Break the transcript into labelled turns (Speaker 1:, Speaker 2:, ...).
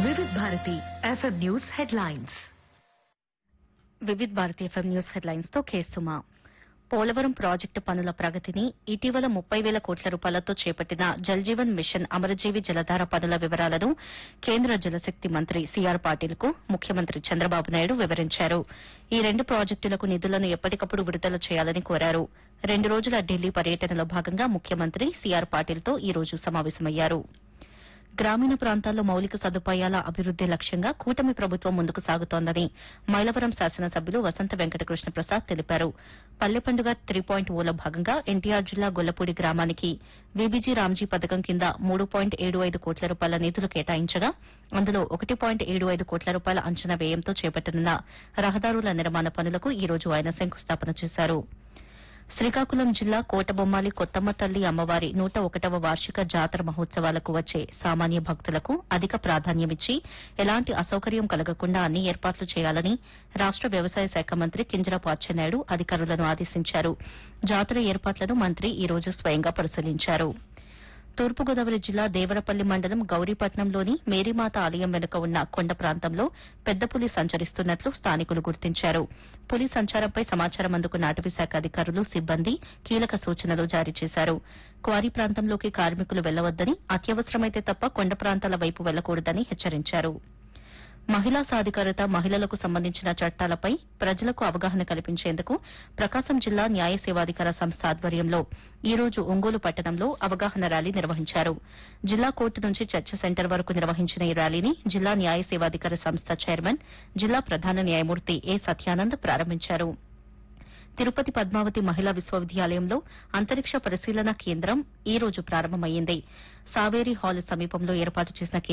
Speaker 1: వివిధ Bharati FM news headlines
Speaker 2: Vividh Bharati FM news headlines తో కేసుమా పోలవరం ప్రాజెక్టు పనుల ప్రగతిని ఇటీవల ముప్పై వేల కోట్ల రూపాయలతో చేపట్టిన జల్ జీవన్ మిషన్ అమరజీవి జలధార పనుల వివరాలను కేంద్ర జలశక్తి మంత్రి సిఆర్ పాటిల్ కు ముఖ్యమంత్రి చంద్రబాబు నాయుడు వివరించారు ఈ రెండు ప్రాజెక్టులకు నిధులను ఎప్పటికప్పుడు విడుదల చేయాలని కోరారు రెండు రోజుల ఢిల్లీ పర్యటనలో భాగంగా ముఖ్యమంత్రి సిఆర్ పాటిల్ తో ఈ రోజు సమావేశమయ్యారు గ్రామీణ ప్రాంతాల్లో మౌలిక సదుపాయాల అభివృద్ది లక్ష్యంగా కూటమి ప్రభుత్వం ముందుకు సాగుతోందని మైలవరం శాసనసభ్యులు వసంత వెంకటకృష్ణ ప్రసాద్ తెలిపారు పల్లె పండుగ త్రీ పాయింట్ ఓలో భాగంగా ఎన్టీఆర్ జిల్లా గొల్లపూడి గ్రామానికి బీబీజీ రామ్జీ పథకం కింద మూడు పాయింట్ ఏడు ఐదు కోట్ల రూపాయల నిధులు కేటాయించగా అందులో ఒకటి పాయింట్ ఏడు ఐదు కోట్ల రూపాయల అంచనా వ్యయంతో చేపట్టనున్న రహదారుల నిర్మాణ పనులకు ఈ రోజు ఆయన శంకుస్థాపన చేశారు శ్రీకాకుళం జిల్లా కోటబొమ్మాలి కొత్తమ్మ తల్లి అమ్మవారి నూట ఒకటవ వార్షిక జాతర మహోత్సవాలకు వచ్చే సామాన్య భక్తులకు అధిక ప్రాధాన్యమిచ్చి ఎలాంటి అసౌకర్యం కలగకుండా అన్ని ఏర్పాట్లు చేయాలని రాష్ట వ్యవసాయ శాఖ మంత్రి కింజరాపు అచ్చెన్నాయుడు అధికారులను ఆదేశించారు జాతర ఏర్పాట్లను మంత్రి ఈ రోజు స్వయంగా పరిశీలించారు తూర్పుగోదావరి జిల్లా దేవరపల్లి మండలం గౌరీపట్నంలోని మేరీమాత ఆలయం వెనుక ఉన్న కొండ ప్రాంతంలో పెద్ద పులి సంచరిస్తున్నట్లు స్థానికులు గుర్తించారు పులి సంచారంపై సమాచారం అందుకున్న అటవీ శాఖ అధికారులు సిబ్బంది కీలక సూచనలు జారీ చేశారు క్వారీ ప్రాంతంలోకి కార్మికులు వెళ్లవద్దని అత్యవసరమైతే తప్ప కొండ ప్రాంతాల వైపు వెళ్లకూడదని హెచ్చరించారు మహిళా సాధికారత మహిళలకు సంబంధించిన చట్టాలపై ప్రజలకు అవగాహన కల్పించేందుకు ప్రకాశం జిల్లా న్యాయ సేవాధికార సంస్థ ఆధ్వర్యంలో ఈ రోజు ఒంగోలు పట్టణంలో అవగాహన ర్యాలీ నిర్వహించారు జిల్లా కోర్టు నుంచి చర్చ సెంటర్ వరకు నిర్వహించిన ఈ ర్యాలీని జిల్లా న్యాయ సేవాధికార సంస్థ చైర్మన్ జిల్లా ప్రధాన న్యాయమూర్తి ఏ సత్యానంద్ ప్రారంభించారు తిరుపతి పద్మావతి మహిళా విశ్వవిద్యాలయంలో అంతరిక్ష పరిశీలన కేంద్రం ఈ రోజు ప్రారంభమైంది సావేరి హాల్ సమీపంలో ఏర్పాటు చేసిన